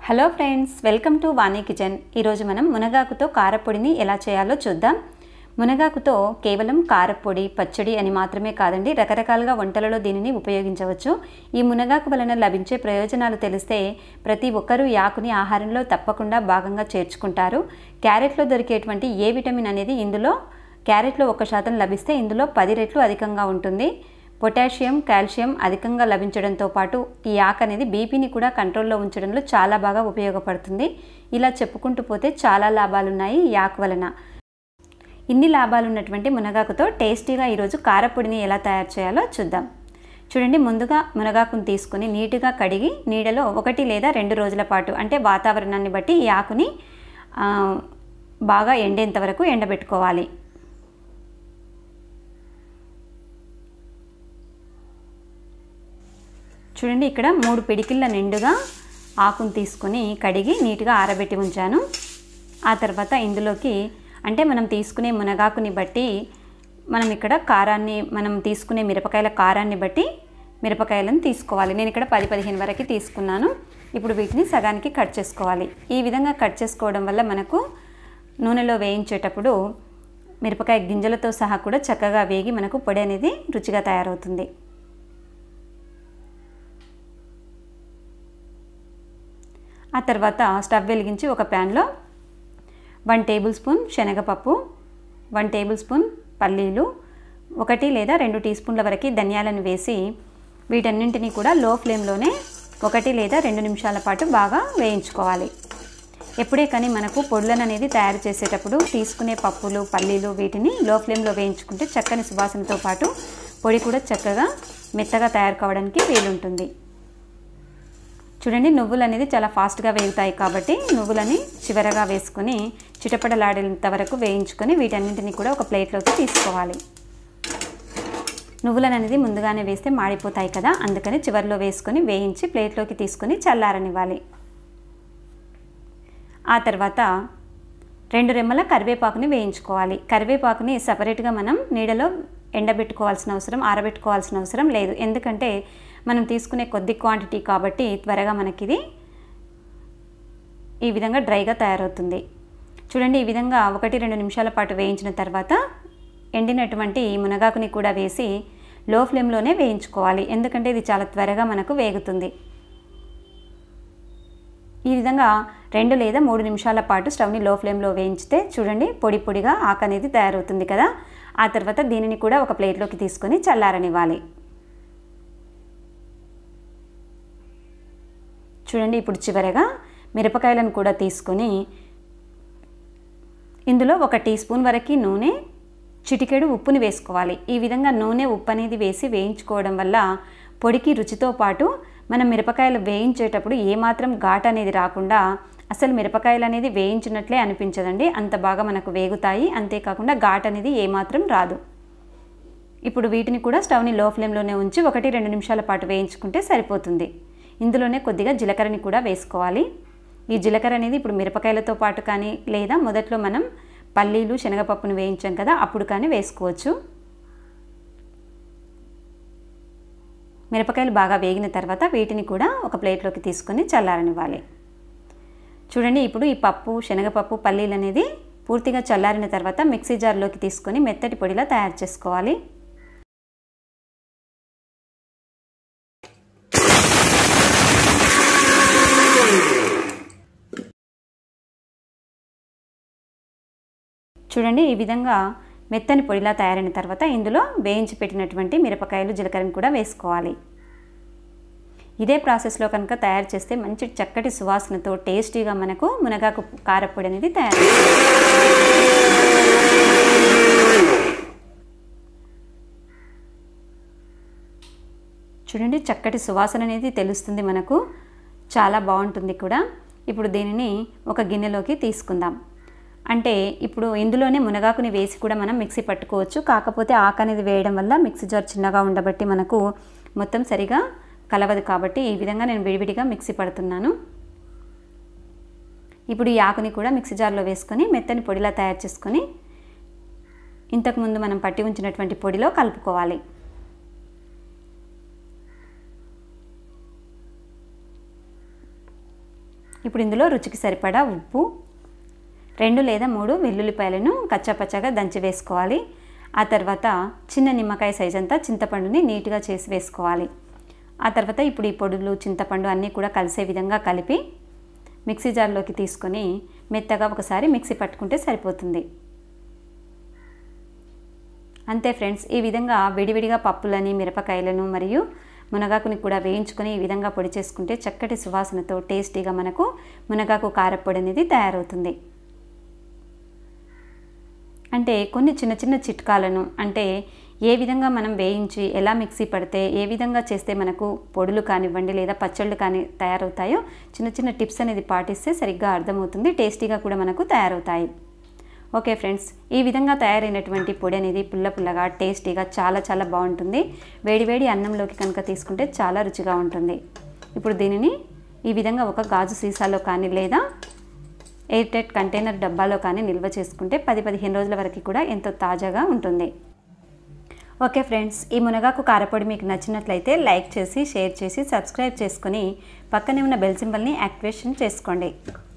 hello friends welcome to Vani kitchen ఈరోజు మనం మునగాకుతో కారపొడిని ఎలా చేయాలో చూద్దాం మునగాకుతో కేవలం కారపొడి పచ్చడి అని మాత్రమే కాదండి రకరకాలుగా వంటలలో దీనిని ఉపయోగించవచ్చు ఈ మునగాకు వలన లభించే ప్రయోజనాలు తెలిస్తే ప్రతి ఒక్కరూ ఈ ఆకుని ఆహారంలో తప్పకుండా భాగంగా చేర్చుకుంటారు క్యారెట్లో దొరికేటువంటి ఏ విటమిన్ అనేది ఇందులో క్యారెట్లో ఒక శాతం లభిస్తే ఇందులో పది రెట్లు అధికంగా ఉంటుంది పొటాషియం కాల్షియం అధికంగా లభించడంతో పాటు ఈ ఆకు అనేది బీపీని కూడా కంట్రోల్లో ఉంచడంలో చాలా బాగా ఉపయోగపడుతుంది ఇలా చెప్పుకుంటూ పోతే చాలా లాభాలు ఉన్నాయి ఈ ఆకు వలన ఇన్ని లాభాలు ఉన్నటువంటి మునగాకుతో టేస్టీగా ఈరోజు కారపొడిని ఎలా తయారు చేయాలో చూద్దాం చూడండి ముందుగా మునగాకును తీసుకుని నీట్గా కడిగి నీడలో ఒకటి లేదా రెండు రోజుల పాటు అంటే వాతావరణాన్ని బట్టి ఈ ఆకుని ఆ, బాగా ఎండేంత వరకు ఎండబెట్టుకోవాలి చూడండి ఇక్కడ మూడు పిడికిళ్ళ నిండుగా ఆకును తీసుకొని కడిగి నీట్గా ఆరబెట్టి ఉంచాను ఆ తర్వాత ఇందులోకి అంటే మనం తీసుకునే మునగాకుని బట్టి మనం ఇక్కడ కారాన్ని మనం తీసుకునే మిరపకాయల కారాన్ని బట్టి మిరపకాయలను తీసుకోవాలి నేను ఇక్కడ పది పదిహేను వరకు తీసుకున్నాను ఇప్పుడు వీటిని సగానికి కట్ చేసుకోవాలి ఈ విధంగా కట్ చేసుకోవడం వల్ల మనకు నూనెలో వేయించేటప్పుడు మిరపకాయ గింజలతో సహా కూడా చక్కగా వేగి మనకు పొడి అనేది రుచిగా తయారవుతుంది ఆ తర్వాత స్టవ్ వెలిగించి ఒక ప్యాన్లో వన్ టేబుల్ స్పూన్ శనగపప్పు వన్ టేబుల్ స్పూన్ పల్లీలు ఒకటి లేదా రెండు టీ స్పూన్ల వరకు ధనియాలను వేసి వీటన్నింటినీ కూడా లో ఫ్లేమ్లోనే ఒకటి లేదా రెండు నిమిషాల పాటు బాగా వేయించుకోవాలి ఎప్పుడే కానీ మనకు పొడులను అనేది తయారు చేసేటప్పుడు తీసుకునే పప్పులు పల్లీలు వీటిని లో ఫ్లేమ్లో వేయించుకుంటే చక్కని సువాసనతో పాటు పొడి కూడా చక్కగా మెత్తగా తయారు కావడానికి వీలుంటుంది చూడండి నువ్వులు అనేది చాలా ఫాస్ట్గా వేగుతాయి కాబట్టి నువ్వులని చివరగా వేసుకొని చిటపటలాడేంత వరకు వేయించుకొని వీటన్నింటినీ కూడా ఒక ప్లేట్లోకి తీసుకోవాలి నువ్వులను అనేది ముందుగానే వేస్తే మాడిపోతాయి కదా అందుకని చివరిలో వేసుకొని వేయించి ప్లేట్లోకి తీసుకొని చల్లారనివ్వాలి ఆ తర్వాత రెండు రెమ్మల కరివేపాకుని వేయించుకోవాలి కరివేపాకుని సపరేట్గా మనం నీడలో ఎండబెట్టుకోవాల్సిన అవసరం ఆరబెట్టుకోవాల్సిన అవసరం లేదు ఎందుకంటే మనం తీసుకునే కొద్ది క్వాంటిటీ కాబట్టి త్వరగా మనకిది ఈ విధంగా డ్రైగా తయారవుతుంది చూడండి ఈ విధంగా ఒకటి రెండు నిమిషాల పాటు వేయించిన తర్వాత ఎండినటువంటి ఈ మునగాకుని కూడా వేసి లో ఫ్లేమ్లోనే వేయించుకోవాలి ఎందుకంటే ఇది చాలా త్వరగా మనకు వేగుతుంది ఈ విధంగా రెండు లేదా మూడు నిమిషాల పాటు స్టవ్ని లో ఫ్లేమ్లో వేయించితే చూడండి పొడి పొడిగా ఆకు అనేది తయారవుతుంది కదా ఆ తర్వాత దీనిని కూడా ఒక ప్లేట్లోకి తీసుకొని చల్లారనివ్వాలి చూడండి ఇప్పుడు చివరగా మిరపకాయలను కూడా తీసుకొని ఇందులో ఒక టీ స్పూన్ వరకు నూనె చిటికెడు ఉప్పుని వేసుకోవాలి ఈ విధంగా నూనె ఉప్పు అనేది వేసి వేయించుకోవడం వల్ల పొడికి రుచితో పాటు మనం మిరపకాయలు వేయించేటప్పుడు ఏమాత్రం ఘాట్ అనేది రాకుండా అసలు మిరపకాయలు అనేది వేయించినట్లే అనిపించదండి అంత బాగా మనకు వేగుతాయి అంతేకాకుండా ఘాట్ అనేది ఏమాత్రం రాదు ఇప్పుడు వీటిని కూడా స్టవ్ని లో ఫ్లేమ్లోనే ఉంచి ఒకటి రెండు నిమిషాల పాటు వేయించుకుంటే సరిపోతుంది ఇందులోనే కొద్దిగా జీలకర్రని కూడా వేసుకోవాలి ఈ జీలకర్ర అనేది ఇప్పుడు మిరపకాయలతో పాటు కానీ లేదా మొదట్లో మనం పల్లీలు శనగపప్పును వేయించాం కదా అప్పుడు కానీ వేసుకోవచ్చు మిరపకాయలు బాగా వేగిన తర్వాత వీటిని కూడా ఒక ప్లేట్లోకి తీసుకొని చల్లారనివ్వాలి చూడండి ఇప్పుడు ఈ పప్పు శనగపప్పు పల్లీలు అనేది పూర్తిగా చల్లారిన తర్వాత మిక్సీ జార్లోకి తీసుకొని మెత్తటి పొడిలా తయారు చేసుకోవాలి చూడండి ఈ విధంగా మెత్తని పొడిలా తయారైన తర్వాత ఇందులో వేయించి పెట్టినటువంటి మిరపకాయలు జీలకర్రను కూడా వేసుకోవాలి ఇదే ప్రాసెస్లో కనుక తయారు చేస్తే మంచి చక్కటి సువాసనతో టేస్టీగా మనకు మునగాకు కారపొడి అనేది తయారు చూడండి చక్కటి సువాసన అనేది తెలుస్తుంది మనకు చాలా బాగుంటుంది కూడా ఇప్పుడు దీనిని ఒక గిన్నెలోకి తీసుకుందాం అంటే ఇప్పుడు ఇందులోనే మునగాకుని వేసి కూడా మనం మిక్సీ పట్టుకోవచ్చు కాకపోతే ఆకు అనేది వేయడం వల్ల మిక్సీ జార్ చిన్నగా ఉండబట్టి మనకు మొత్తం సరిగా కలవదు కాబట్టి ఈ విధంగా నేను విడివిడిగా మిక్సీ పడుతున్నాను ఇప్పుడు ఈ ఆకుని కూడా మిక్సీ జార్లో వేసుకొని మెత్తని పొడిలా తయారు చేసుకొని ఇంతకుముందు మనం పట్టి ఉంచినటువంటి పొడిలో కలుపుకోవాలి ఇప్పుడు ఇందులో రుచికి సరిపడా ఉప్పు రెండు లేదా మూడు వెల్లుల్లిపాయలను కచ్చాపచ్చాగా దంచి వేసుకోవాలి ఆ తర్వాత చిన్న నిమ్మకాయ సైజ్ అంతా చింతపండుని నీట్గా చేసి వేసుకోవాలి ఆ తర్వాత ఇప్పుడు ఈ పొడులు చింతపండు అన్నీ కూడా కలిసే విధంగా కలిపి మిక్సీ జార్లోకి తీసుకొని మెత్తగా ఒకసారి మిక్సీ పట్టుకుంటే సరిపోతుంది అంతే ఫ్రెండ్స్ ఈ విధంగా విడివిడిగా పప్పులని మిరపకాయలను మరియు మునగాకుని కూడా వేయించుకొని ఈ విధంగా పొడి చేసుకుంటే చక్కటి సువాసనతో టేస్టీగా మనకు మునగాకు కారపొడి అనేది తయారవుతుంది అంటే కొన్ని చిన్న చిన్న చిట్కాలను అంటే ఏ విధంగా మనం వేయించి ఎలా మిక్సీ పడితే ఏ విధంగా చేస్తే మనకు పొడులు కానివ్వండి లేదా పచ్చళ్ళు కానీ తయారవుతాయో చిన్న చిన్న టిప్స్ అనేది పాటిస్తే సరిగ్గా అర్థమవుతుంది టేస్టీగా కూడా మనకు తయారవుతాయి ఓకే ఫ్రెండ్స్ ఈ విధంగా తయారైనటువంటి పొడి అనేది పుల్ల పుల్లగా టేస్టీగా చాలా చాలా బాగుంటుంది వేడివేడి అన్నంలోకి కనుక తీసుకుంటే చాలా రుచిగా ఉంటుంది ఇప్పుడు దీనిని ఈ విధంగా ఒక గాజు సీసాలో కానీ లేదా ఎయిర్ టైట్ కంటైనర్ డబ్బాలో కానీ నిల్వ చేసుకుంటే పది పదిహేను రోజుల వరకు కూడా ఎంతో తాజాగా ఉంటుంది ఓకే ఫ్రెండ్స్ ఈ మునగాకు కారపొడి మీకు నచ్చినట్లయితే లైక్ చేసి షేర్ చేసి సబ్స్క్రైబ్ చేసుకొని పక్కనే ఉన్న బెల్ సింబల్ని యాక్టివేషన్ చేసుకోండి